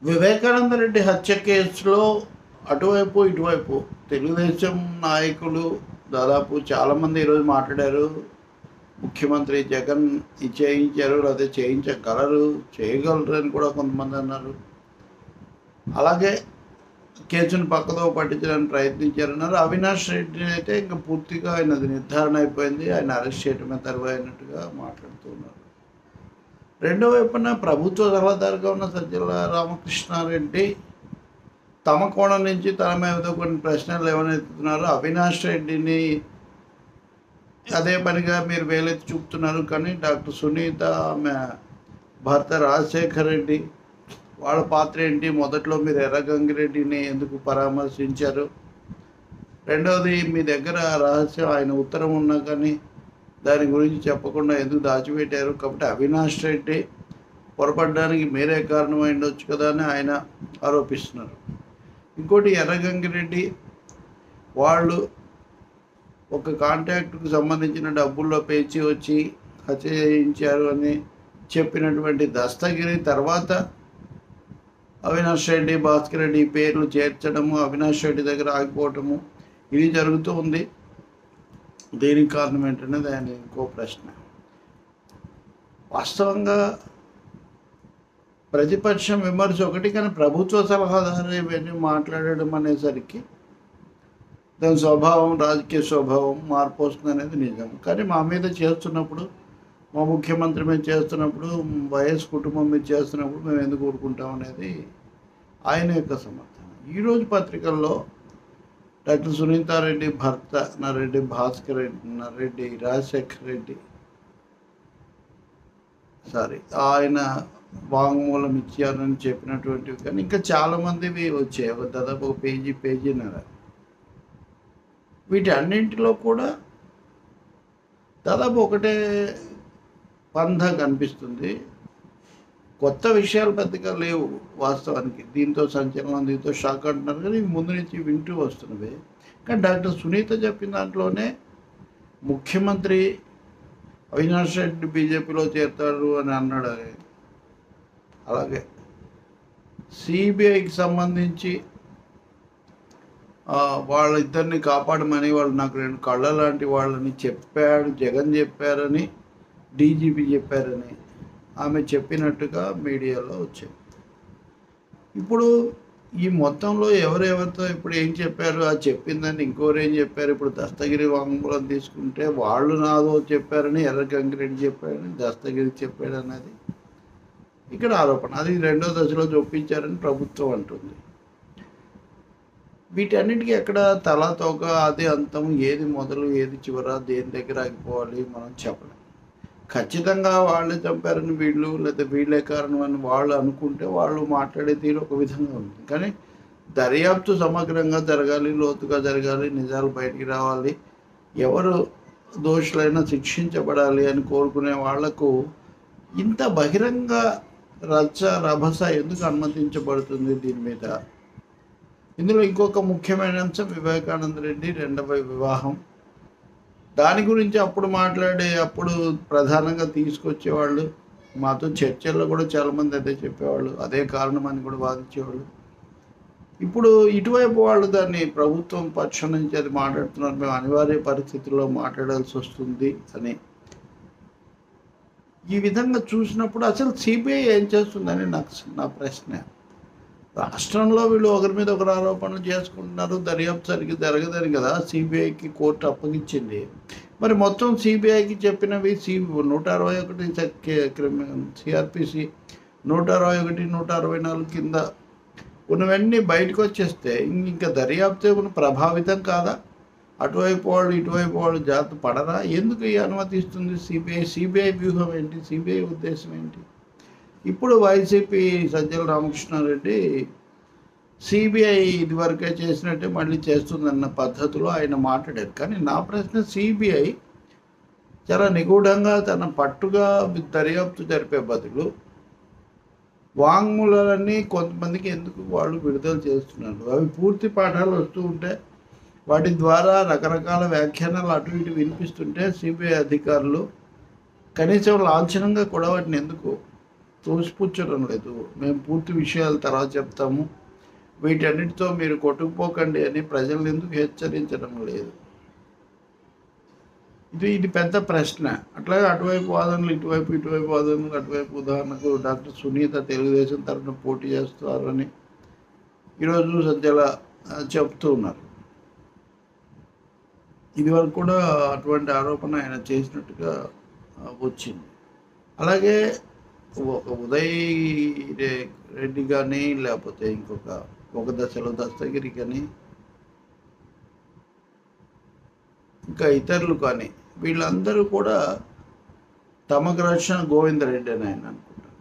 వివేకానంద రెడ్డి హత్య కేసులో అటువైపు ఇటువైపు తెలుగుదేశం నాయకులు దాదాపు చాలామంది ఈరోజు మాట్లాడారు ముఖ్యమంత్రి జగన్ ఇది చేయించారు లేదా చేయించగలరు చేయగలరు అని కూడా కొంతమంది అన్నారు అలాగే కేసును పక్కదో పట్టించడానికి ప్రయత్నించారన్నారు అవినాష్ రెడ్డి అయితే ఇంకా పూర్తిగా ఆయనది నిర్ధారణ అయిపోయింది ఆయన అరెస్ట్ చేయడమే అయినట్టుగా మాట్లాడుతున్నారు రెండో వైపున ప్రభుత్వ సలహాదారుగా ఉన్న సజ్జల రామకృష్ణారెడ్డి తమ కోణం నుంచి తన మీద కొన్ని ప్రశ్నలు లేవనెత్తుతున్నారు అవినాష్ రెడ్డిని అదే పనిగా మీరు వేలెత్తి చూపుతున్నారు కానీ డాక్టర్ సునీత ఆమె భర్త రాజశేఖర్ రెడ్డి వాళ్ళ పాత్ర ఏంటి మొదట్లో మీరు ఎర్రగంగిరెడ్డిని ఎందుకు పరామర్శించారు రెండవది మీ దగ్గర రహస్యం ఆయన ఉత్తరం ఉన్నా కానీ దాని గురించి చెప్పకుండా ఎందుకు దాచిపెట్టారు కాబట్టి అవినాష్ రెడ్డి పొరపడడానికి మీరే కారణమై ఉండొచ్చు కదా అని ఆయన ఆరోపిస్తున్నారు ఇంకోటి ఎర్రగంగిరెడ్డి వాళ్ళు ఒక కాంట్రాక్ట్కి సంబంధించిన డబ్బుల్లో పేచి వచ్చి హత్య చేయించారు అని చెప్పినటువంటి దస్తగిరి తర్వాత అవినాష్ రెడ్డి భాస్కర్ రెడ్డి పేర్లు చేర్చడము అవినాష్ రెడ్డి దగ్గర ఆగిపోవటము ఇది జరుగుతూ ఉంది దీనికి కారణం ఏంటనేది ఆయన ఇంకో ప్రశ్న వాస్తవంగా ప్రతిపక్షం విమర్శ ఒకటి కానీ ప్రభుత్వ సలహాదారు ఇవన్నీ మాట్లాడడం అనేసరికి దాని స్వభావం రాజకీయ స్వభావం మార్పు వస్తుంది అనేది నిజం కానీ మా మీద చేస్తున్నప్పుడు మా ముఖ్యమంత్రి మీద చేస్తున్నప్పుడు వైఎస్ కుటుంబం మీద చేస్తున్నప్పుడు మేము ఎందుకు ఊరుకుంటాం అనేది ఆయన యొక్క సమర్థన ఈరోజు పత్రికల్లో డాక్టర్ సునీతారెడ్డి భర్త నరెడ్డి భాస్కర్ రెడ్డి నరెడ్డి రాజశేఖర్ రెడ్డి సారీ ఆయన వాంగ్మూలం ఇచ్చారని చెప్పినటువంటివి కానీ ఇంకా చాలామందివి వచ్చాయి ఒక దాదాపు ఒక పేజీ పేజీన్నర వీటి అన్నింటిలో కూడా దాదాపు ఒకటే పంధ కనిపిస్తుంది కొత్త విషయాలు పెద్దగా లేవు వాస్తవానికి దీంతో సంచలనం దీంతో షాక్ అంటున్నారు కానీ ఇవి ముందు నుంచి వింటూ వస్తున్నవి కానీ డాక్టర్ సునీత చెప్పిన దాంట్లోనే ముఖ్యమంత్రి అవినాష్ రెడ్డి బీజేపీలో చేరుతాడు అని అన్నాడు ఆయన. అలాగే సిబిఐకి సంబంధించి ఆ, వాళ్ళిద్దరిని కాపాడమని వాళ్ళు నాకు రెండు కళ్ళ లాంటి వాళ్ళని చెప్పాడు జగన్ చెప్పారని డీజీపీ చెప్పారని ఆమె చెప్పినట్టుగా మీడియాలో వచ్చింది ఇప్పుడు ఈ మొత్తంలో ఎవరెవరితో ఇప్పుడు ఏం చెప్పారు ఆ చెప్పిందని ఇంకోరు ఏం చెప్పారు ఇప్పుడు దస్తగిరి వాంగ్మూలం తీసుకుంటే వాళ్ళు నాదో చెప్పారని ఎర్రగంగిరెడ్డి చెప్పారని దస్తగిరి చెప్పాడు అన్నది ఇక్కడ ఆరోపణ అది రెండో దశలో చూపించారని ప్రభుత్వం అంటుంది వీటన్నిటికీ ఎక్కడ తల తోక అది అంతం ఏది మొదలు ఏది చివర దేని దగ్గర ఆగిపోవాలి మనం చెప్పలేం ఖచ్చితంగా వాళ్ళే చంపారని వీళ్ళు లేదా వీళ్ళే కారణం అని వాళ్ళు అనుకుంటే వాళ్ళు మాట్లాడే తీరు ఒక విధంగా ఉంది కానీ దర్యాప్తు సమగ్రంగా జరగాలి లోతుగా జరగాలి నిజాలు బయటికి రావాలి ఎవరు దోషులైనా శిక్షించబడాలి అని కోరుకునే వాళ్లకు ఇంత బహిరంగ రచ్చ రభస ఎందుకు అనుమతించబడుతుంది దీని మీద ఇందులో ఇంకొక ముఖ్యమైన అంశం వివేకానంద రెడ్డి రెండవ వివాహం దాని గురించి అప్పుడు మాట్లాడే అప్పుడు ప్రధానంగా తీసుకొచ్చేవాళ్ళు మాతో చర్చల్లో కూడా చాలామంది అదే చెప్పేవాళ్ళు అదే కారణం అని కూడా వాదించేవాళ్ళు ఇప్పుడు ఇటువైపు వాళ్ళు దాన్ని ప్రభుత్వం పక్షం నుంచి అది మాట్లాడుతున్నారు మేము అనివార్య పరిస్థితుల్లో మాట్లాడాల్సి వస్తుంది అని ఈ విధంగా చూసినప్పుడు అసలు సిబిఐ ఏం చేస్తుందని నాకు నా ప్రశ్న రాష్ట్రంలో వీళ్ళు ఒకరి మీద ఒకరు ఆరోపణలు చేసుకుంటున్నారు దర్యాప్తు సరిగ్గా జరగదని కదా సిబిఐకి కోర్టు అప్పగించింది మరి మొత్తం సిబిఐకి చెప్పినవి సి నూట అరవై ఒకటి సిఆర్పిసి నూట అరవై ఒకటి నూట అరవై నాలుగు కింద ఉన్నవన్నీ బయటకు వచ్చేస్తే ఇంక- ఇంకా దర్యాప్తు ఏమైనా ప్రభావితం కాదా అటువైపు వాళ్ళు ఇటువైపు వాళ్ళు జాగ్రత్త పడరా ఎందుకు ఈ అనుమతిస్తుంది సిబిఐ సిబిఐ వ్యూహం ఏంటి సిబిఐ ఉద్దేశం ఏంటి ఇప్పుడు వైసీపీ సజ్జల రామకృష్ణారెడ్డి సిబిఐ ఇదివరకే చేసినట్టే మళ్ళీ చేస్తుందన్న పద్ధతిలో ఆయన మాట్లాడారు కానీ నా ప్రశ్న సిబిఐ చాలా నిగూఢంగా తన పట్టుగా దర్యాప్తు జరిపే బదులు వాంగ్మూలాలన్నీ కొంతమందికి ఎందుకు వాళ్ళు విడుదల చేస్తున్నారు అవి పూర్తి పాఠాలు వస్తూ ఉంటే వాటి ద్వారా రకరకాల వ్యాఖ్యానాలు అటు ఇటు వినిపిస్తుంటే సిబిఐ అధికారులు కనీసం లాంఛనంగా కూడా వాటిని ఎందుకు తోసిపుచ్చడం లేదు మేము పూర్తి విషయాలు తర్వాత చెప్తాము వీటన్నిటితో మీరు కొట్టుకుపోకండి అని ప్రజలను ఎందుకు హెచ్చరించడం లేదు ఇది ఇది పెద్ద ప్రశ్న అట్లాగే అటువైపు వాదనలు ఇటువైపు ఇటువైపు వాదనలు అటువైపు ఉదాహరణకు డాక్టర్ సునీత తెలుగుదేశం తరఫున పోటీ చేస్తారు అని ఈరోజు సజ్జల ఆ, చెప్తూ ఉన్నారు ఇది వరకు కూడా అటువంటి ఆరోపణ ఆయన చేసినట్టుగా ఆ, వచ్చింది అలాగే ఒక ఉదయ్ రె- రెడ్డి కానీ లేకపోతే ఇంకొక ఒక దశలో దస్తగిరి కానీ ఇంకా ఇతరులు కానీ వీళ్ళందరూ కూడా తమకు రక్షణ గోవిందరెడ్డి అని ఆయన అనుకుంటారు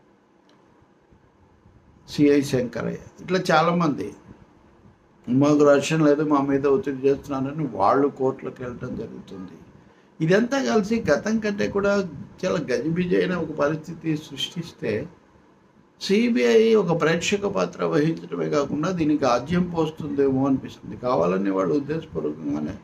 సిఐ శంకరయ్య ఇట్లా చాలామంది మాకు రక్షణ లేదు మా మీద ఒత్తిడి చేస్తున్నారని వాళ్ళు కోర్టులకు వెళ్ళడం జరుగుతుంది ఇదంతా కలిసి గతం కంటే కూడా చాలా గజిబిజి అయిన ఒక పరిస్థితి సృష్టిస్తే సిబిఐ ఒక ప్రేక్షక పాత్ర వహించడమే కాకుండా దీనికి ఆజ్యం పోస్తుందేమో అనిపిస్తుంది కావాలని వాళ్ళు ఉద్దేశపూర్వకంగానే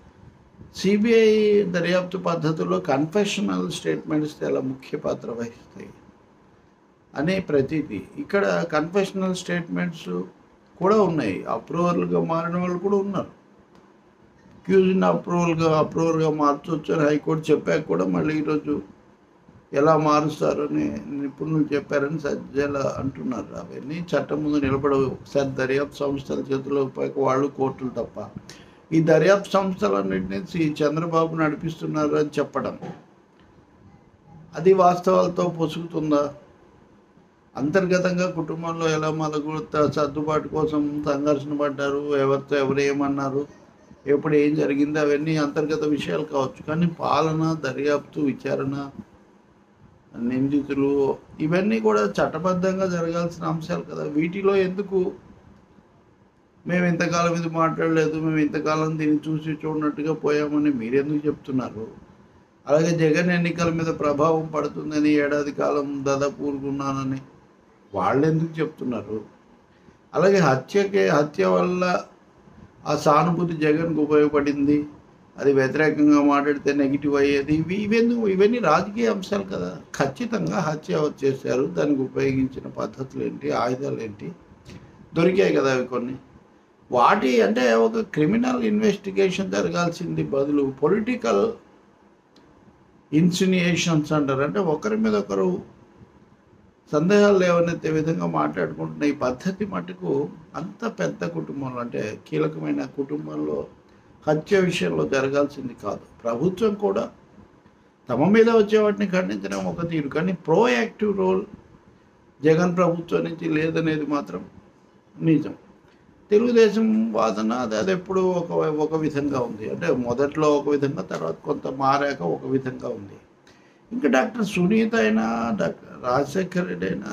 సిబిఐ దర్యాప్తు పద్ధతిలో కన్ఫెషనల్ స్టేట్మెంట్స్ చాలా ముఖ్య పాత్ర వహిస్తాయి అనే ప్రతీది ఇక్కడ కన్ఫెషనల్ స్టేట్మెంట్స్ కూడా ఉన్నాయి అప్రూవర్లుగా మారిన వాళ్ళు కూడా ఉన్నారు అక్యూజ్ని అప్రూవల్గా అప్రూవర్గా మార్చవచ్చు అని హైకోర్టు చెప్పాక కూడా మళ్ళీ ఈరోజు ఎలా మారుస్తారని నిపుణులు చెప్పారని సజ్జల అంటున్నారు అవన్నీ చట్టం ముందు నిలబడవు ఒకసారి దర్యాప్తు సంస్థల చేతిలో పోయాక వాళ్ళు కోర్టులు తప్ప ఈ దర్యాప్తు సంస్థలన్నింటినీ శ్రీ చంద్రబాబు నడిపిస్తున్నారు అని చెప్పడం అది వాస్తవాలతో పొసుగుతుందా అంతర్గతంగా కుటుంబంలో ఎలా మలగుత సర్దుబాటు కోసం సంఘర్షణ పడ్డారు ఎవరితో ఎవరు ఏమన్నారు ఎప్పుడు ఏం జరిగింది అవన్నీ అంతర్గత విషయాలు కావచ్చు కానీ పాలన దర్యాప్తు విచారణ నిందితులు ఇవన్నీ కూడా చట్టబద్ధంగా జరగాల్సిన అంశాలు కదా వీటిలో ఎందుకు మేము ఇంతకాలం ఇది మాట్లాడలేదు మేము ఇంతకాలం దీన్ని చూసి చూడనట్టుగా పోయామని మీరెందుకు చెప్తున్నారు అలాగే జగన్ ఎన్నికల మీద ప్రభావం పడుతుందని ఏడాది కాలం దాదాపు ఊరుకున్నానని వాళ్ళు ఎందుకు చెప్తున్నారు అలాగే హత్యకే హత్య వల్ల ఆ సానుభూతి జగన్కు ఉపయోగపడింది అది వ్యతిరేకంగా మాట్లాడితే నెగిటివ్ అయ్యేది ఇవి ఇవన్నీ ఇవన్నీ రాజకీయ అంశాలు కదా ఖచ్చితంగా హత్య చేశారు దానికి ఉపయోగించిన పద్ధతులు ఏంటి ఆయుధాలు ఏంటి దొరికాయి కదా అవి కొన్ని వాటి అంటే ఒక క్రిమినల్ ఇన్వెస్టిగేషన్ జరగాల్సింది బదులు పొలిటికల్ ఇన్సినియేషన్స్ అంటారు అంటే ఒకరి మీద ఒకరు సందేహాలు లేవనెత్తే విధంగా మాట్లాడుకుంటున్న ఈ పద్ధతి మటుకు అంత పెద్ద కుటుంబంలో అంటే కీలకమైన కుటుంబంలో హత్య విషయంలో జరగాల్సింది కాదు ప్రభుత్వం కూడా తమ మీద వచ్చే వాటిని ఖండించడం ఒక తీరు కానీ ప్రోయాక్టివ్ రోల్ జగన్ ప్రభుత్వం నుంచి లేదనేది మాత్రం నిజం తెలుగుదేశం వాదన అది అది ఎప్పుడు ఒక ఒక విధంగా ఉంది అంటే మొదట్లో ఒక విధంగా తర్వాత కొంత మారాక ఒక విధంగా ఉంది ఇంకా డాక్టర్ సునీత అయినా డాక్టర్ రాజశేఖర్ రెడ్డి అయినా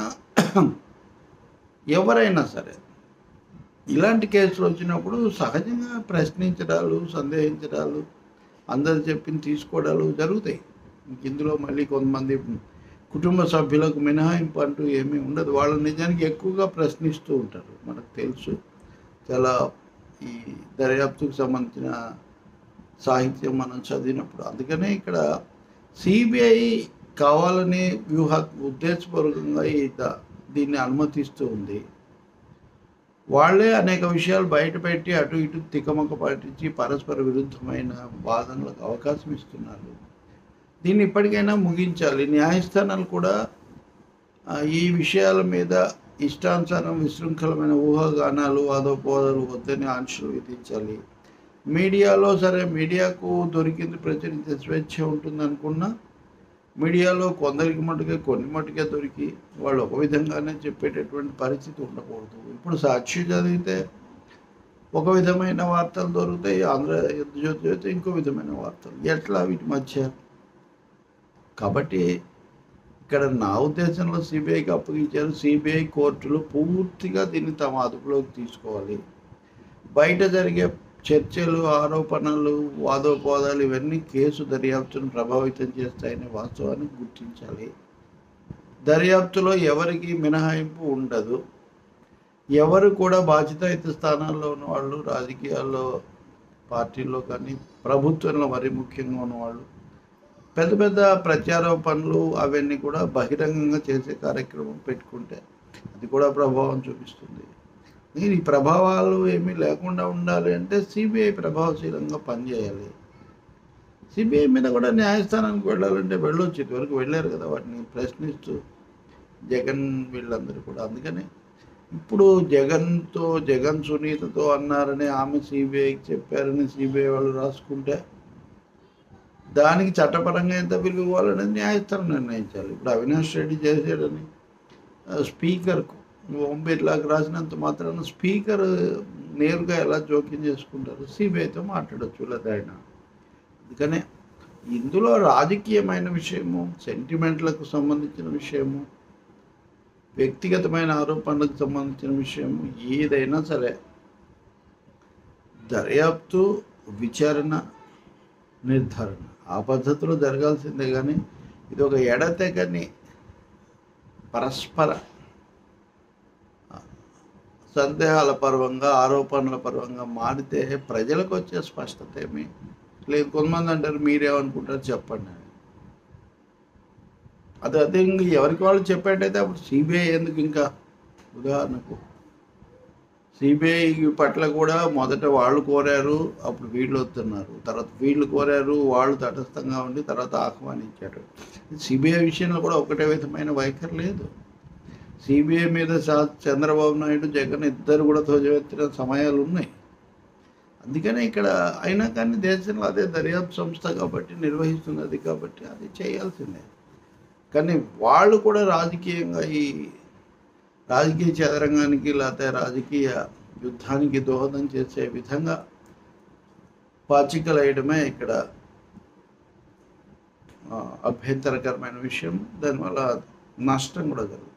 ఎవరైనా సరే ఇలాంటి కేసులు వచ్చినప్పుడు సహజంగా ప్రశ్నించడాలు సందేహించడాలు అందరు చెప్పింది తీసుకోవడాలు జరుగుతాయి ఇంక ఇందులో మళ్ళీ కొంతమంది కుటుంబ సభ్యులకు మినహాయింపు అంటూ ఏమీ ఉండదు వాళ్ళు నిజానికి ఎక్కువగా ప్రశ్నిస్తూ ఉంటారు మనకు తెలుసు చాలా ఈ దర్యాప్తుకు సంబంధించిన సాహిత్యం మనం చదివినప్పుడు అందుకనే ఇక్కడ సిబిఐ కావాలని వ్యూహ ఉద్దేశపూర్వకంగా ఈ ద- దీన్ని అనుమతిస్తూ ఉంది వాళ్ళే అనేక విషయాలు బయటపెట్టి అటు ఇటు తికమక పట్టించి పరస్పర విరుద్ధమైన వాదనలకు అవకాశం ఇస్తున్నారు దీన్ని ఇప్పటికైనా ముగించాలి న్యాయస్థానాలు కూడా ఆ, ఈ విషయాల మీద ఇష్టానుసారం విశృంఖలమైన ఊహాగానాలు వాదోపోదాలు వద్దని ఆంక్షలు విధించాలి మీడియాలో సరే మీడియాకు దొరికింది ప్రచురించే స్వేచ్ఛ ఉంటుంది అనుకున్నా మీడియాలో కొందరికి మటుకే కొన్ని మటుకే దొరికి వాళ్ళు ఒక విధంగానే చెప్పేటటువంటి పరిస్థితి ఉండకూడదు ఇప్పుడు సాక్షి చదివితే ఒక విధమైన వార్తలు దొరుకుతాయి ఆంధ్ర జ్యోతి చదివితే ఇంకో విధమైన వార్తలు ఎట్లా వీటి మధ్య కాబట్టి ఇక్కడ నా ఉద్దేశంలో సిబిఐకి అప్పగించారు సిబిఐ కోర్టులు పూర్తిగా దీన్ని తమ అదుపులోకి తీసుకోవాలి బయట జరిగే చర్చలు ఆరోపణలు వాదోపవాదాలు ఇవన్నీ కేసు దర్యాప్తును ప్రభావితం చేస్తాయనే వాస్తవాన్ని గుర్తించాలి దర్యాప్తులో ఎవరికి మినహాయింపు ఉండదు ఎవరు కూడా బాధ్యతాయుత స్థానాల్లో ఉన్న వాళ్ళు రాజకీయాల్లో పార్టీల్లో కానీ ప్రభుత్వంలో మరీ ముఖ్యంగా ఉన్నవాళ్ళు పెద్ద పెద్ద ప్రత్యారోపణలు అవన్నీ కూడా బహిరంగంగా చేసే కార్యక్రమం పెట్టుకుంటే అది కూడా ప్రభావం చూపిస్తుంది నేను ఈ ప్రభావాలు ఏమీ లేకుండా ఉండాలి అంటే సిబిఐ ప్రభావశీలంగా పనిచేయాలి సిబిఐ మీద కూడా న్యాయస్థానానికి వెళ్ళాలంటే వెళ్ళొచ్చు ఇదివరకు వెళ్ళారు కదా వాటిని ప్రశ్నిస్తూ జగన్ వీళ్ళందరూ కూడా అందుకని ఇప్పుడు జగన్తో జగన్ సునీతతో అన్నారని ఆమె సిబిఐకి చెప్పారని సిబిఐ వాళ్ళు రాసుకుంటే దానికి చట్టపరంగా ఎంత విలువ ఇవ్వాలనేది న్యాయస్థానం నిర్ణయించాలి ఇప్పుడు అవినాష్ రెడ్డి చేసాడని ఆ, స్పీకర్కు ఓం బిర్లాకి రాసినంత మాత్రాన స్పీకర్ నేరుగా ఎలా జోక్యం చేసుకుంటారు సిబిఐతో మాట్లాడొచ్చు లేదా ఆయన అందుకనే ఇందులో రాజకీయమైన విషయము సెంటిమెంట్లకు సంబంధించిన విషయము వ్యక్తిగతమైన ఆరోపణలకు సంబంధించిన విషయం ఏదైనా సరే దర్యాప్తు విచారణ నిర్ధారణ ఆ పద్ధతిలో జరగాల్సిందే కానీ ఇది ఒక ఎడతెగని పరస్పర ఆ, సందేహాల పర్వంగా ఆరోపణల పర్వంగా మారితే ప్రజలకు వచ్చే స్పష్టత ఏమి లేదు కొంతమంది అంటారు మీరేమనుకుంటారు చెప్పండి అని అది అదే ఇంక ఎవరికి వాళ్ళు చెప్పేటైతే అప్పుడు సిబిఐ ఎందుకు ఇంకా ఉదాహరణకు సిబిఐ పట్ల కూడా మొదట వాళ్ళు కోరారు అప్పుడు వీళ్ళు వస్తున్నారు తర్వాత వీళ్ళు కోరారు వాళ్ళు తటస్థంగా ఉండి తర్వాత ఆహ్వానించారు సిబిఐ విషయంలో కూడా ఒకటే విధమైన వైఖరి లేదు సిబిఐ మీద చా- చంద్రబాబు నాయుడు జగన్ ఇద్దరు కూడా ధ్వజమెత్తిన సమయాలు ఉన్నాయి అందుకనే ఇక్కడ అయినా కానీ దేశంలో అదే దర్యాప్తు సంస్థ కాబట్టి నిర్వహిస్తున్నది కాబట్టి అది చేయాల్సిందే కానీ వాళ్ళు కూడా రాజకీయంగా ఈ రాజకీయ చదరంగానికి లేకపోతే రాజకీయ యుద్ధానికి దోహదం చేసే విధంగా పాచికలు వేయడమే ఇక్కడ ఆ, అభ్యంతరకరమైన విషయం దానివల్ల నష్టం కూడా జరుగుతుంది